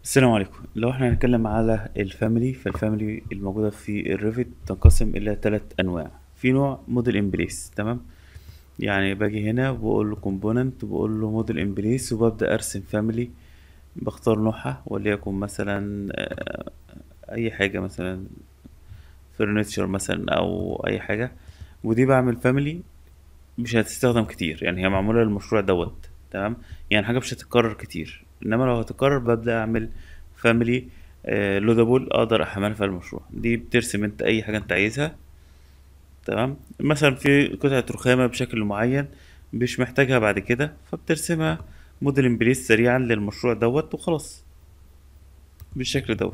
السلام عليكم لو احنا هنتكلم على الفاميلي فالفاميلي الموجودة في الريفت تنقسم إلى ثلاث أنواع في نوع موديل امبليس تمام يعني باجي هنا وبقول له كومبوننت وبقول له موديل امبليس وببدأ أرسم فاميلي بختار نوعها وليكن مثلا آه، أي حاجة مثلا فرنتشر مثلا أو أي حاجة ودي بعمل فاميلي مش هتستخدم كتير يعني هي معمولة للمشروع دوت تمام يعني حاجة مش هتتكرر كتير انما لو هتتكرر ببدأ اعمل فاميلي لودابل اقدر احملها في المشروع دي بترسم انت اي حاجة انت عايزها تمام مثلا في قطعة رخامة بشكل معين مش محتاجها بعد كده فبترسمها موديل امبريس سريعا للمشروع دوت وخلاص بالشكل دوت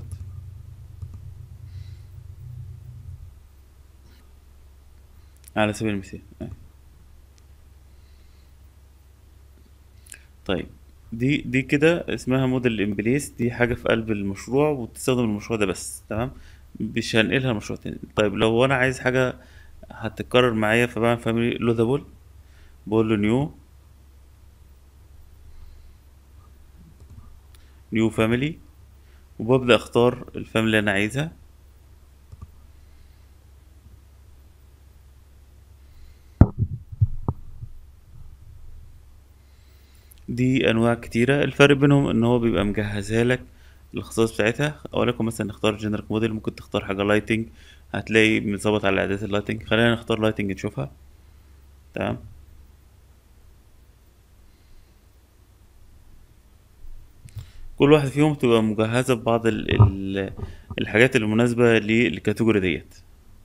على سبيل المثال طيب دي دي كده اسمها موديل امبليس دي حاجة في قلب المشروع وبتستخدم المشروع ده بس تمام مش هنقلها لمشروع تاني طيب لو انا عايز حاجة هتتكرر معايا فبعمل فاميلي لودابل بقول له نيو نيو فاميلي وببدأ اختار الفاميلي اللي انا عايزها دي انواع كتيرة الفرق بينهم ان هو بيبقى مجهزها لك الخصائص بتاعتها ولكن مثلا نختار جنريك موديل ممكن تختار حاجة لايتنج هتلاقي مظبط على اعدادات اللايتنج خلينا نختار لايتنج نشوفها تمام كل واحد فيهم تبقى مجهزة ببعض ال ال الحاجات المناسبة للكاتيجوري ديت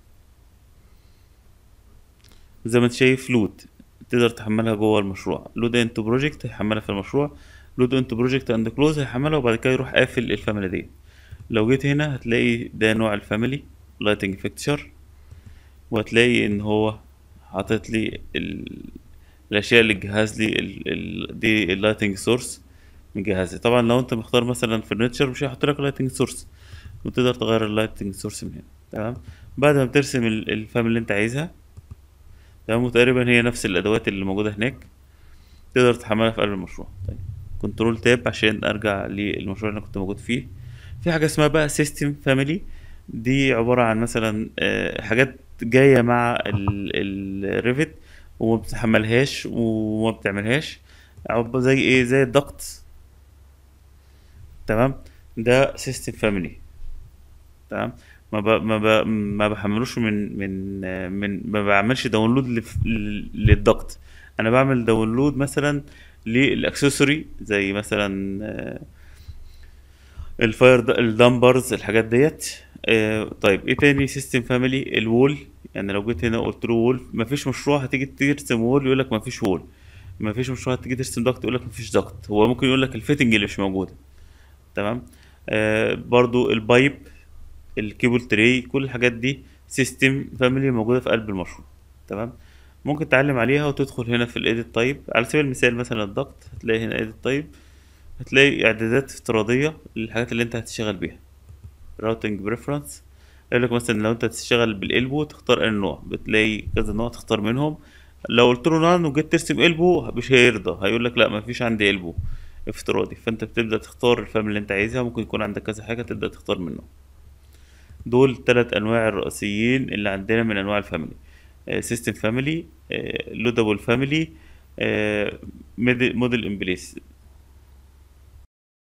زي ما انت شايف لود تقدر تحملها جوه المشروع لود انتو بروجكت هيحملها في المشروع لود انتو بروجكت اند كلوز هيحملها وبعد كده يروح قافل الفاميلي دي لو جيت هنا هتلاقي ده نوع الفاميلي لايتنج فيكتشر وهتلاقي ان هو حاطط لي ال... الاشياء اللي تجهز لي ال... ال... دي اللايتنج سورس مجهزة طبعا لو انت مختار مثلا فرنتشر مش هيحط لك لايتنج سورس وتقدر تغير اللايتنج سورس من هنا تمام بعد ما بترسم ال- الفاميلي اللي انت عايزها تمام وتقريبا هي نفس الادوات اللي موجوده هناك تقدر تحملها في قلب المشروع طيب كنترول تاب عشان ارجع للمشروع اللي انا كنت موجود فيه في حاجه اسمها بقى سيستم فاميلي دي عباره عن مثلا آه، حاجات جايه مع الريفت وما بتحملهاش وما بتعملهاش عب- زي ايه زي الضغط تمام ده سيستم فاميلي تمام ما ب... ما ب... ما بحملوش من من آه، من ما بعملش داونلود لف... لل- للضغط انا بعمل داونلود مثلا للاكسسوري زي مثلا آه، الفاير د- الدمبرز الحاجات ديت آه، طيب ايه تاني سيستم فاميلي الوول يعني لو جيت هنا قلت له وول مفيش مشروع هتيجي ترسم وول يقول لك مفيش وول مفيش مشروع هتيجي ترسم ضغط يقول لك مفيش ضغط هو ممكن يقول لك الفيتنج اللي مش موجوده تمام آه برضو البايب الكيبل تري كل الحاجات دي سيستم فاميلي موجوده في قلب المشروع تمام ممكن تعلم عليها وتدخل هنا في الايديت تايب على سبيل المثال مثلا الضغط هتلاقي هنا ايديت تايب هتلاقي اعدادات افتراضيه للحاجات اللي انت هتشتغل بيها راوتنج بريفرنس يقول لك مثلا لو انت هتشتغل بالالبو تختار اي نوع بتلاقي كذا نوع تختار منهم لو قلت له نان وجيت ترسم البو مش هيرضى هيقول لك لا مفيش عندي البو افتراضي فانت بتبدا تختار الفاميلي اللي انت عايزها ممكن يكون عندك كذا حاجه تبدا تختار منهم دول ثلاث انواع الرئيسيين اللي عندنا من انواع الفاميلي سيستم فاميلي لودابل فاميلي موديل امبليس